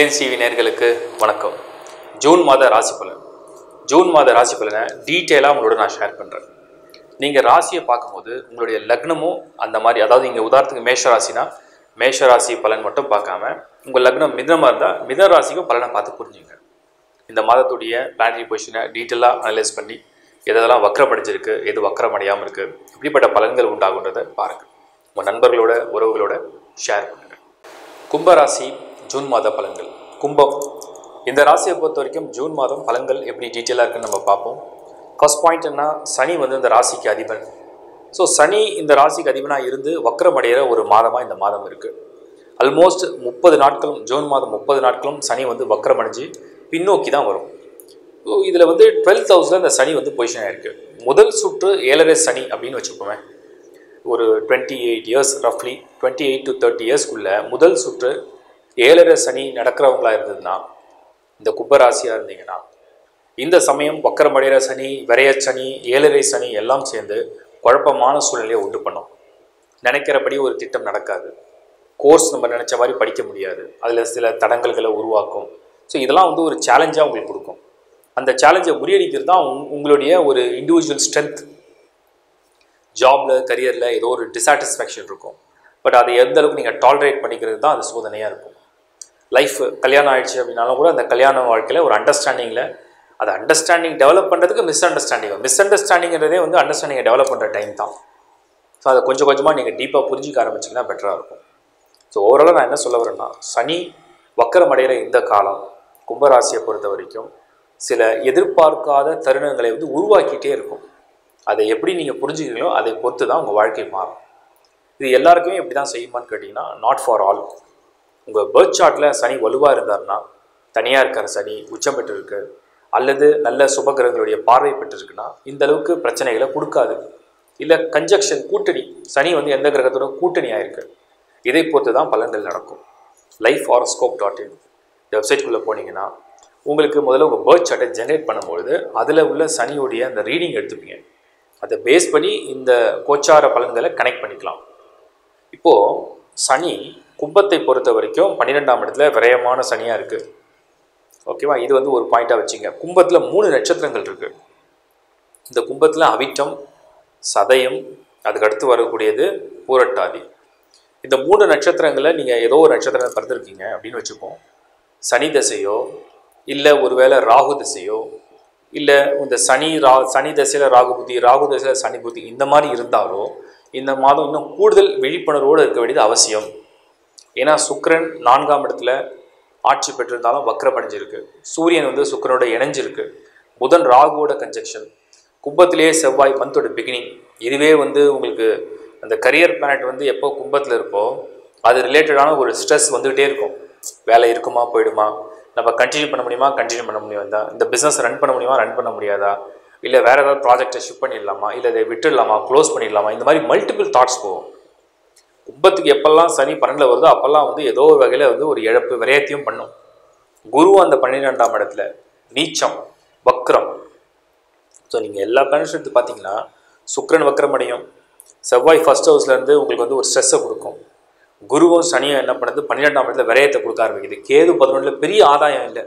Reliance TV நேர்களுக்கு வணக்கம் June மாத ராசி பலன் ஜூன் மாத ராசி பலனை டீட்டெயிலாக உங்களோட நான் ஷேர் பண்ணுறேன் நீங்கள் ராசியை பார்க்கும்போது உங்களுடைய லக்னமும் அந்த மாதிரி அதாவது இங்கே உதாரணத்துக்கு மேஷ ராசினா மேஷ ராசி பலன் மட்டும் பார்க்காம உங்கள் லக்னம் மிதமாக இருந்தால் மித ராசிக்கும் பலனை பார்த்து புரிஞ்சுங்க இந்த மாதத்துடைய பிளானரி பொசிஷனை டீட்டெயிலாக அனலைஸ் பண்ணி எதெல்லாம் வக்கரப்படிச்சிருக்கு எது வக்கரம் அடையாமல் இருக்குது இப்படிப்பட்ட பலன்கள் உண்டாகுன்றதை பாருங்கள் உங்கள் நண்பர்களோட உறவுகளோட ஷேர் பண்ணுங்கள் கும்பராசி ஜூன் மாத பலன்கள் கும்பம் இந்த ராசியை பொறுத்த வரைக்கும் ஜூன் மாதம் பலன்கள் எப்படி டீட்டெயிலாக இருக்குன்னு நம்ம பார்ப்போம் ஃபர்ஸ்ட் பாயிண்ட் என்ன சனி வந்து இந்த ராசிக்கு அதிபன் ஸோ சனி இந்த ராசிக்கு அதிபனாக இருந்து வக்கரம் அடைகிற ஒரு மாதமாக இந்த மாதம் இருக்குது ஆல்மோஸ்ட் முப்பது நாட்களும் ஜூன் மாதம் முப்பது நாட்களும் சனி வந்து வக்கரம் அடைஞ்சு பின்னோக்கி தான் வரும் ஸோ இதில் வந்து டுவெல்த் ஹவுஸில் இந்த சனி வந்து பொசிஷன் ஆயிருக்கு முதல் சுற்று ஏழரை சனி அப்படின்னு வச்சுக்கோமே ஒரு டுவெண்ட்டி எயிட் இயர்ஸ் ரஃப்லி டுவெண்ட்டி எயிட் டு தேர்ட்டி இயர்ஸ்க்குள்ளே முதல் சுற்று ஏழரை சனி நடக்கிறவங்களா இருந்ததுன்னா இந்த கும்பராசியாக இருந்தீங்கன்னா இந்த சமயம் வக்கரமடைகிற சனி விரைய சனி ஏழரை சனி எல்லாம் சேர்ந்து குழப்பமான சூழ்நிலையை உண்டு பண்ணும் நினைக்கிறபடி ஒரு திட்டம் நடக்காது கோர்ஸ் நம்ம நினச்ச மாதிரி படிக்க முடியாது அதில் சில தடங்கல்களை உருவாக்கும் ஸோ இதெல்லாம் வந்து ஒரு சேலஞ்சாக உங்களுக்கு கொடுக்கும் அந்த சேலஞ்சை முறியடிக்கிறது தான் உங் உங்களுடைய ஒரு இண்டிவிஜுவல் ஸ்ட்ரென்த் ஜாபில் கரியரில் ஏதோ ஒரு டிசாட்டிஸ்ஃபேக்ஷன் இருக்கும் பட் அதை எந்த அளவுக்கு நீங்கள் டாலரேட் பண்ணிக்கிறது தான் அது சோதனையாக இருக்கும் லைஃப் கல்யாணம் ஆயிடுச்சு அப்படின்னாலும் கூட அந்த கல்யாண வாழ்க்கையில் ஒரு அண்டர்ஸ்டாண்டிங்கில் அது அண்டர்ஸ்டாண்டிங் டெவலப் பண்ணுறதுக்கு மிஸ் அண்டர்ஸ்டாண்டிங் மிஸ் அண்டர்ஸ்டாண்டிங்கிறதே வந்து அண்டர்ஸ்டாண்டிங்கை டெவலப் பண்ணுற டைம் தான் ஸோ அதை கொஞ்சம் கொஞ்சமாக நீங்கள் டீப்பாக புரிஞ்சிக்க ஆரம்பிச்சிங்கன்னா பெட்டராக இருக்கும் ஸோ ஓவராலாக நான் என்ன சொல்ல வரேன்னா சனி வக்கரம் அடைகிற இந்த காலம் கும்பராசியை பொறுத்த வரைக்கும் சில எதிர்பார்க்காத தருணங்களை வந்து உருவாக்கிட்டே இருக்கும் அதை எப்படி நீங்கள் புரிஞ்சுக்கிறீங்களோ அதை பொறுத்து தான் உங்கள் வாழ்க்கை மாறும் இது எல்லாருக்குமே எப்படி தான் செய்யுமான்னு கேட்டிங்கன்னா நாட் ஃபார் ஆல் உங்கள் பேர்த் சார்ட்டில் சனி வலுவாக இருந்தார்னா தனியாக இருக்கிற சனி உச்சம் பெற்றிருக்கு அல்லது நல்ல சுபகிரகங்களுடைய பார்வை பெற்றிருக்குன்னா இந்த அளவுக்கு பிரச்சனைகளை கொடுக்காது இல்லை கன்ஜக்ஷன் கூட்டணி சனி வந்து எந்த கிரகத்தோட கூட்டணி ஆயிருக்கு இதை பொறுத்து தான் பலன்கள் நடக்கும் லைஃப் ஹாரோஸ்கோப் டாட் இன் இந்த வெப்சைட்குள்ளே போனீங்கன்னா உங்களுக்கு முதல்ல உங்கள் பேர்த் சார்ட்டை ஜென்ரேட் பண்ணும்பொழுது அதில் உள்ள சனியுடைய அந்த ரீடிங் எடுத்துப்பீங்க அதை பேஸ் பண்ணி இந்த கோச்சார பலன்களை கனெக்ட் பண்ணிக்கலாம் இப்போது சனி கும்பத்தை பொறுத்த வரைக்கும் பன்னிரெண்டாம் இடத்துல விரயமான சனியாக இருக்குது ஓகேவா இது வந்து ஒரு பாயிண்ட்டாக வச்சுங்க கும்பத்தில் மூணு நட்சத்திரங்கள் இருக்குது இந்த கும்பத்தில் அவிட்டம் சதயம் அதுக்கு அடுத்து வரக்கூடியது பூரட்டாதி இந்த மூணு நட்சத்திரங்களை நீங்கள் ஏதோ ஒரு நட்சத்திரம் பிறந்திருக்கீங்க அப்படின்னு வச்சுப்போம் சனி தசையோ இல்லை ஒருவேளை ராகு திசையோ இல்லை இந்த சனி ரா சனி தசையில் ராகு புத்தி ராகு தசையில் சனி புத்தி இந்த மாதிரி இருந்தாலோ இந்த மாதம் இன்னும் கூடுதல் விழிப்புணர்வோடு இருக்க வேண்டியது அவசியம் ஏன்னா சுக்கிரன் நான்காம் இடத்துல ஆட்சி பெற்றிருந்தாலும் வக்ரமடைஞ்சிருக்கு சூரியன் வந்து சுக்கிரனோட இணைஞ்சிருக்கு புதன் ராகுவோட கன்ஜெக்ஷன் கும்பத்திலேயே செவ்வாய் மந்தோட பிகினிங் இதுவே வந்து உங்களுக்கு அந்த கரியர் பிளானட் வந்து எப்போ கும்பத்தில் இருக்கோ அது ரிலேட்டடான ஒரு ஸ்ட்ரெஸ் வந்துகிட்டே இருக்கும் வேலை இருக்குமா போயிடுமா நம்ம கண்டினியூ பண்ண முடியுமா கண்டினியூ பண்ண முடியாதா இந்த பிஸ்னஸ் ரன் பண்ண முடியுமா ரன் பண்ண முடியாதா இல்லை வேறு ஏதாவது ப்ராஜெக்டை ஷிஃப்ட் பண்ணிடலாமா இல்லை இதை விட்டுடலாமா க்ளோஸ் பண்ணிடலாமா இந்த மாதிரி மல்டிபிள் தாட்ஸ் போகும் கும்பத்துக்கு எப்பெல்லாம் சனி பன்னெண்டில் வருதோ அப்போல்லாம் வந்து ஏதோ ஒரு வகையில் வந்து ஒரு இழப்பு விரயத்தையும் பண்ணும் குரு அந்த பன்னிரெண்டாம் இடத்துல நீச்சம் வக்ரம் ஸோ நீங்கள் எல்லா பிளானட்ஸ் எடுத்து பார்த்தீங்கன்னா சுக்ரன் வக்ரம் அடையும் செவ்வாய் ஃபர்ஸ்ட் ஹவுஸ்லேருந்து உங்களுக்கு வந்து ஒரு ஸ்ட்ரெஸ்ஸை கொடுக்கும் குருவும் சனியும் என்ன பண்ணுது பன்னிரெண்டாம் இடத்துல விரயத்தை கொடுக்க ஆரம்பிக்குது கேது பதினொன்றில் பெரிய ஆதாயம் இல்லை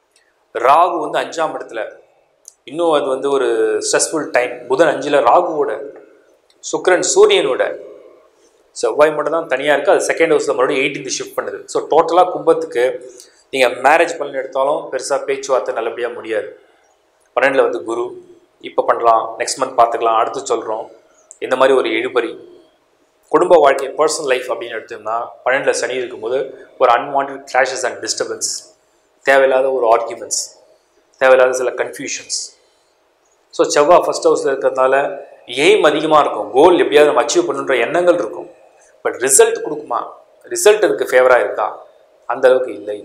ராகு வந்து அஞ்சாம் இடத்துல இன்னும் அது வந்து ஒரு ஸ்ட்ரெஸ்ஃபுல் டைம் புதன் அஞ்சில் ராகுவோட சுக்ரன் சூரியனோட செவ்வாய் மட்டும் தான் தனியாக இருக்குது அது செகண்ட் ஹவுஸில் மறுபடியும் எயிட்டீன்த் ஷிஃப்ட் பண்ணுது ஸோ டோட்டலாக கும்பத்துக்கு நீங்கள் மேரேஜ் பண்ணி எடுத்தாலும் பெருசாக பேச்சுவார்த்தை நல்லபடியாக முடியாது பன்னெண்டில் வந்து குரு இப்போ பண்ணலாம் நெக்ஸ்ட் மந்த் பார்த்துக்கலாம் அடுத்து சொல்கிறோம் இந்த மாதிரி ஒரு இழுபறி குடும்ப வாழ்க்கை பர்சனல் லைஃப் அப்படின்னு எடுத்தோம்னா பன்னெண்டில் சனி இருக்கும்போது ஒரு அன்வான்ட் கிளாஷஸ் அண்ட் டிஸ்டர்பன்ஸ் தேவையில்லாத ஒரு ஆர்கியூமெண்ட்ஸ் தேவையில்லாத சில கன்ஃபியூஷன்ஸ் ஸோ செவ்வாய் ஃபஸ்ட் ஹவுஸில் இருக்கிறதுனால எய்ம் அதிகமாக இருக்கும் கோல் எப்படியாவது நம்ம அச்சீவ் பண்ணுன்ற எண்ணங்கள் இருக்கும் பட் ரிசல்ட் கொடுக்குமா ரிசல்ட் அதுக்கு ஃபேவராக இருக்கா அந்த அளவுக்கு இல்லை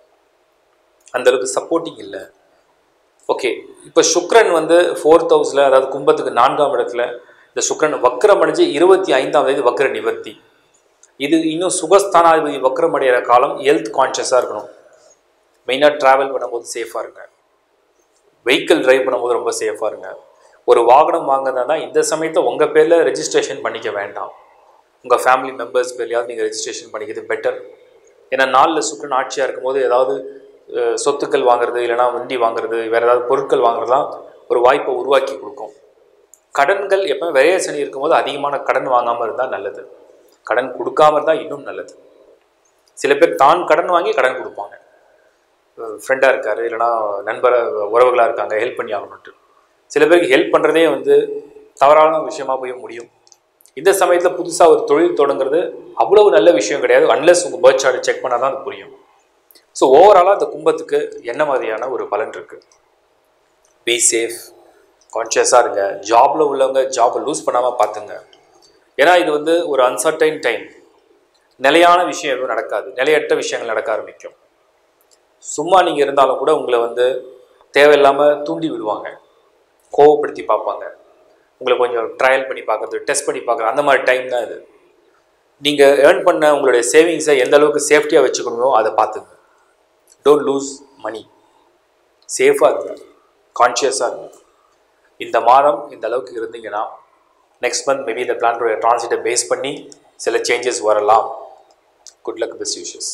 அந்த அளவுக்கு சப்போர்ட்டிங் இல்லை ஓகே இப்போ சுக்ரன் வந்து ஃபோர்த் ஹவுஸில் அதாவது கும்பத்துக்கு நான்காம் இடத்துல இந்த சுக்ரன் வக்ரம் அடைஞ்சு இருபத்தி ஐந்தாம் தேதி வக்ர நிவர்த்தி இது இன்னும் சுகஸ்தானாதிபதி வக்ரம் அடைகிற காலம் ஹெல்த் கான்ஷியஸாக இருக்கணும் மெயினாக ட்ராவல் பண்ணும்போது சேஃபாக இருங்க வெஹிக்கிள் டிரைவ் பண்ணும்போது ரொம்ப சேஃபாக இருங்க ஒரு வாகனம் வாங்குறதா இந்த சமயத்தை உங்கள் பேரில் ரெஜிஸ்ட்ரேஷன் பண்ணிக்க வேண்டாம் உங்கள் ஃபேமிலி மெம்பர்ஸ் பேர்லையாவது நீங்கள் ரெஜிஸ்ட்ரேஷன் பண்ணிக்கிறது பெட்டர் ஏன்னா நாளில் சுக்கரன் ஆட்சியாக இருக்கும்போது ஏதாவது அஹ், சொத்துக்கள் வாங்குறது இல்லைன்னா வண்டி வாங்குறது வேறு ஏதாவது பொருட்கள் வாங்குறதுலாம் ஒரு வாய்ப்பை உருவாக்கி கொடுக்கும் கடன்கள் எப்போ விரைய சனி இருக்கும்போது அதிகமான கடன் வாங்காமல் இருந்தால் நல்லது கடன் கொடுக்காம இருந்தால் இன்னும் நல்லது சில பேர் தான் கடன் வாங்கி கடன் கொடுப்பாங்க ஃப்ரெண்டாக இருக்காரு இல்லைன்னா நண்பர உறவுகளாக இருக்காங்க ஹெல்ப் பண்ணி ஆகணும்ட்டு சில பேருக்கு ஹெல்ப் பண்ணுறதே வந்து தவறான விஷயமா போய் முடியும் இந்த சமயத்தில் புதுசாக ஒரு தொழில் தொடங்குறது அவ்வளவு நல்ல விஷயம் கிடையாது அன்லெஸ் உங்கள் பேர்த் சார்ட் செக் பண்ணால் தான் அது புரியும் ஸோ ஓவராலாக இந்த கும்பத்துக்கு என்ன மாதிரியான ஒரு பலன் இருக்குது பி சேஃப் கான்ஷியஸாக இருங்க ஜாபில் உள்ளவங்க ஜாபை லூஸ் பண்ணாமல் பார்த்துங்க ஏன்னா இது வந்து ஒரு அன்சர்டைன் டைம் நிலையான விஷயம் எதுவும் நடக்காது நிலையற்ற விஷயங்கள் நடக்க ஆரம்பிக்கும் சும்மா நீங்கள் இருந்தாலும் கூட உங்களை வந்து தேவையில்லாமல் தூண்டி விடுவாங்க கோவப்படுத்தி பார்ப்பாங்க உங்களை கொஞ்சம் ட்ரையல் பண்ணி பார்க்குறது டெஸ்ட் பண்ணி பார்க்குறது அந்த மாதிரி டைம் தான் இது நீங்கள் ஏர்ன் பண்ண உங்களுடைய சேவிங்ஸை எந்த அளவுக்கு சேஃப்டியாக வச்சுக்கணுமோ அதை பார்த்துங்க டோன்ட் லூஸ் மணி சேஃபாக இருங்க கான்ஷியஸாக இருங்க இந்த மாதம் இந்த அளவுக்கு இருந்தீங்கன்னா நெக்ஸ்ட் மந்த் மேபி இந்த பிளான்டோட ட்ரான்சிட்டை பேஸ் பண்ணி சில சேஞ்சஸ் வரலாம் குட் லக் பெஸ்ட் யூஷஸ்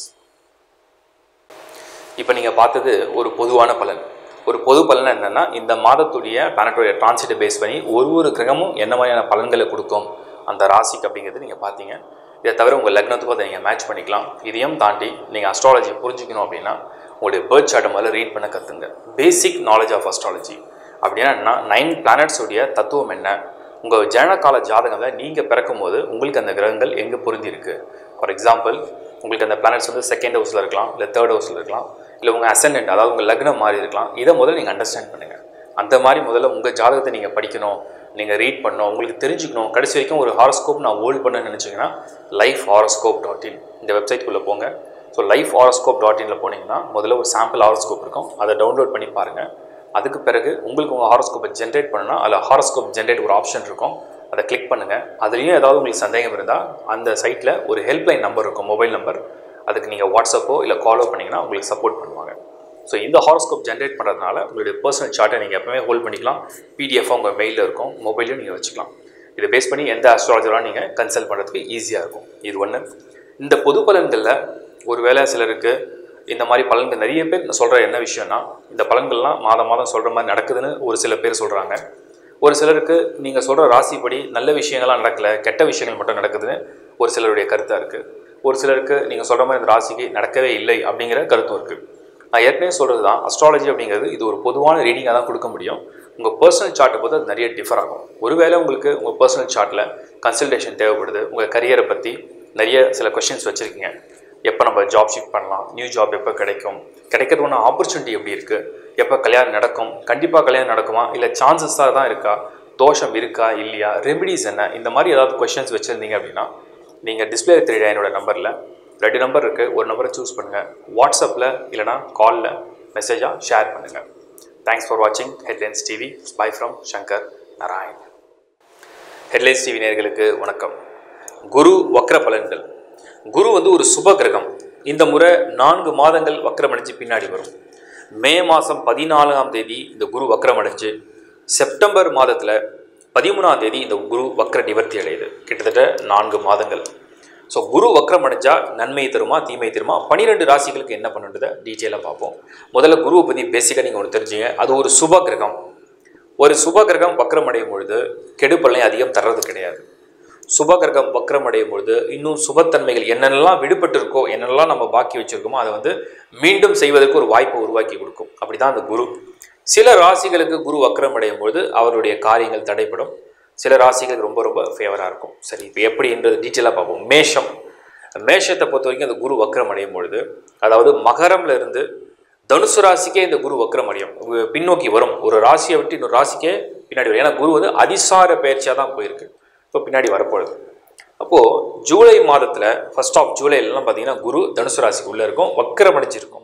இப்போ நீங்கள் பார்த்தது ஒரு பொதுவான பலன் ஒரு பொது பலன் என்னென்னா இந்த மாதத்துடைய பிளானட்டோடைய ட்ரான்சிட்டை பேஸ் பண்ணி ஒரு ஒரு கிரகமும் என்ன மாதிரியான பலன்களை கொடுக்கும் அந்த ராசிக்கு அப்படிங்கிறது நீங்கள் பார்த்தீங்க இதை தவிர உங்கள் லக்னத்துக்கும் அதை நீங்கள் மேட்ச் பண்ணிக்கலாம் இதையும் தாண்டி நீங்கள் அஸ்ட்ராலஜி புரிஞ்சுக்கணும் அப்படின்னா உங்களுடைய பேர்த் சார்ட்டை முதல்ல ரீட் பண்ண கற்றுங்க பேசிக் நாலேஜ் ஆஃப் அஸ்ட்ராலஜி அப்படின்னா என்ன நைன் பிளானட்ஸுடைய தத்துவம் என்ன உங்கள் ஜனனகால ஜாதகத்தில் நீங்கள் பிறக்கும்போது உங்களுக்கு அந்த கிரகங்கள் எங்கே பொருந்திருக்கு ஃபார் எக்ஸாம்பிள் உங்களுக்கு அந்த பிளானட்ஸ் வந்து செகண்ட் ஹவுஸில் இருக்கலாம் இல்லை தேர்ட் ஹவுஸில் இருக்கலாம் இல்லை உங்கள் அசண்டன்ட் அதாவது உங்கள் லக்னம் மாறி இருக்கலாம் இதை முதல்ல நீங்கள் அண்டர்ஸ்டாண்ட் பண்ணுங்கள் அந்த மாதிரி முதல்ல உங்கள் ஜாதகத்தை நீங்கள் படிக்கணும் நீங்கள் ரீட் பண்ணணும் உங்களுக்கு தெரிஞ்சுக்கணும் கடைசி வரைக்கும் ஒரு ஹாரோஸ்கோப் நான் ஹோல்ட் பண்ண நினச்சிங்கன்னா லைஃப் ஹாரோஸ்கோப் டாட் இன் இந்த வெப்சைட்குள்ளே போங்க ஸோ லைஃப் ஹாரோஸ்கோப் டாட் இனில் போனீங்கன்னா முதல்ல ஒரு சாம்பிள் ஹாரோஸ்கோப் இருக்கும் அதை டவுன்லோட் பண்ணி பாருங்கள் அதுக்கு பிறகு உங்களுக்கு உங்கள் ஹாரோஸ்கோப்பை ஜென்ரேட் பண்ணணும்னா அதில் ஹாரோஸ்கோப் ஜென்ரேட் ஒரு ஆப்ஷன் இருக்கும் அதை கிளிக் பண்ணுங்கள் அதுலேயும் ஏதாவது உங்களுக்கு சந்தேகம் இருந்தால் அந்த சைட்டில் ஒரு ஹெல்ப்லைன் நம்பர் இருக்கும் மொபைல் நம்பர் அதுக்கு நீங்கள் வாட்ஸ்அப்போ இல்லை காலோ பண்ணிங்கன்னா உங்களுக்கு சப்போர்ட் பண்ணுவாங்க ஸோ இந்த ஹாரோஸ்கோப் ஜென்ரேட் பண்ணுறதுனால உங்களுடைய பர்சனல் சார்ட்டை நீங்கள் எப்பவுமே ஹோல்ட் பண்ணிக்கலாம் பிடிஎஃபாக உங்கள் மெயிலில் இருக்கும் மொபைலையும் நீங்கள் வச்சுக்கலாம் இதை பேஸ் பண்ணி எந்த அஸ்ட்ராலஜராக நீங்கள் கன்சல்ட் பண்ணுறதுக்கு ஈஸியாக இருக்கும் இது ஒன்று இந்த பொது பலன்களில் ஒருவேளை சிலருக்கு இந்த மாதிரி பலன்கள் நிறைய பேர் சொல்கிற என்ன விஷயம்னா இந்த பலன்கள்லாம் மாதம் மாதம் சொல்கிற மாதிரி நடக்குதுன்னு ஒரு சில பேர் சொல்கிறாங்க ஒரு சிலருக்கு நீங்கள் சொல்கிற ராசிப்படி நல்ல விஷயங்கள்லாம் நடக்கலை கெட்ட விஷயங்கள் மட்டும் நடக்குதுன்னு ஒரு சிலருடைய கருத்தாக இருக்குது ஒரு சிலருக்கு நீங்கள் சொல்கிற மாதிரி இந்த ராசிக்கு நடக்கவே இல்லை அப்படிங்கிற கருத்தும் இருக்குது நான் ஏற்கனவே சொல்கிறது தான் அஸ்ட்ராலஜி அப்படிங்கிறது இது ஒரு பொதுவான ரீடிங்காக தான் கொடுக்க முடியும் உங்கள் பர்சனல் சார்ட்டை பொறுத்து அது நிறைய டிஃபர் ஆகும் ஒருவேளை உங்களுக்கு உங்கள் பர்சனல் சார்ட்டில் கன்சல்டேஷன் தேவைப்படுது உங்கள் கரியரை பற்றி நிறைய சில கொஷின்ஸ் வச்சுருக்கீங்க எப்போ நம்ம ஜாப் ஷிஃப்ட் பண்ணலாம் நியூ ஜாப் எப்போ கிடைக்கும் கிடைக்கிறது ஒன்று ஆப்பர்ச்சுனிட்டி எப்படி இருக்குது எப்போ கல்யாணம் நடக்கும் கண்டிப்பாக கல்யாணம் நடக்குமா இல்லை சான்சஸாக தான் இருக்கா தோஷம் இருக்கா இல்லையா ரெமிடிஸ் என்ன இந்த மாதிரி ஏதாவது கொஷின்ஸ் வச்சுருந்தீங்க அப்படின்னா நீங்கள் டிஸ்பிளே தெரியுற என்னோட நம்பரில் ரெண்டு நம்பர் இருக்குது ஒரு நம்பரை சூஸ் பண்ணுங்கள் வாட்ஸ்அப்பில் இல்லைனா காலில் மெசேஜாக ஷேர் பண்ணுங்கள் தேங்க்ஸ் ஃபார் வாட்சிங் headlines TV bye from Shankar Narayan headlines TV நேயர்களுக்கு வணக்கம் குரு வக்ர பலன்கள் குரு வந்து ஒரு சுப கிரகம் இந்த முறை நான்கு மாதங்கள் வக்ரமடைஞ்சு பின்னாடி வரும் மே மாதம் பதினாலாம் தேதி இந்த குரு வக்ரமடைஞ்சு செப்டம்பர் மாதத்தில் பதிமூணாம் தேதி இந்த குரு வக்ர நிவர்த்தி அடையுது கிட்டத்தட்ட நான்கு மாதங்கள் ஸோ குரு வக்ரம் அடைஞ்சா நன்மை தருமா தீமை தருமா பன்னிரெண்டு ராசிகளுக்கு என்ன பண்ணுன்றதை டீட்டெயிலாக பார்ப்போம் முதல்ல குருவை பற்றி பேசிக்காக நீங்கள் ஒன்று தெரிஞ்சுங்க அது ஒரு சுப கிரகம் ஒரு சுப கிரகம் வக்ரம் அடையும் பொழுது கெடுபலனை அதிகம் தர்றது கிடையாது சுப கிரகம் வக்ரம் அடையும் பொழுது இன்னும் சுபத்தன்மைகள் என்னென்னலாம் விடுபட்டு இருக்கோ என்னென்னலாம் நம்ம பாக்கி வச்சிருக்கோமோ அதை வந்து மீண்டும் செய்வதற்கு ஒரு வாய்ப்பை உருவாக்கி கொடுக்கும் அப்படிதான் அந்த குரு சில ராசிகளுக்கு குரு வக்ரம் அடையும் பொழுது அவருடைய காரியங்கள் தடைப்படும் சில ராசிகளுக்கு ரொம்ப ரொம்ப ஃபேவராக இருக்கும் சரி இப்போ எப்படின்றது டீட்டெயிலாக பார்ப்போம் மேஷம் மேஷத்தை பொறுத்த வரைக்கும் அந்த குரு வக்ரம் அடையும் பொழுது அதாவது மகரம்ல இருந்து தனுசு ராசிக்கே இந்த குரு வக்ரம் அடையும் உ- பின்னோக்கி வரும் ஒரு ராசியை விட்டு இன்னொரு ராசிக்கே பின்னாடி வரும் ஏன்னா குரு வந்து அதிசார பயிற்சியாக தான் போயிருக்கு இப்போ பின்னாடி வரப்போகுது அப்போது ஜூலை மாதத்தில் ஃபர்ஸ்ட் ஆஃப் ஜூலைலலாம் பார்த்தீங்கன்னா குரு தனுசு ராசிக்கு உள்ளே இருக்கும் வக்ரம் அடைஞ்சிருக்கும்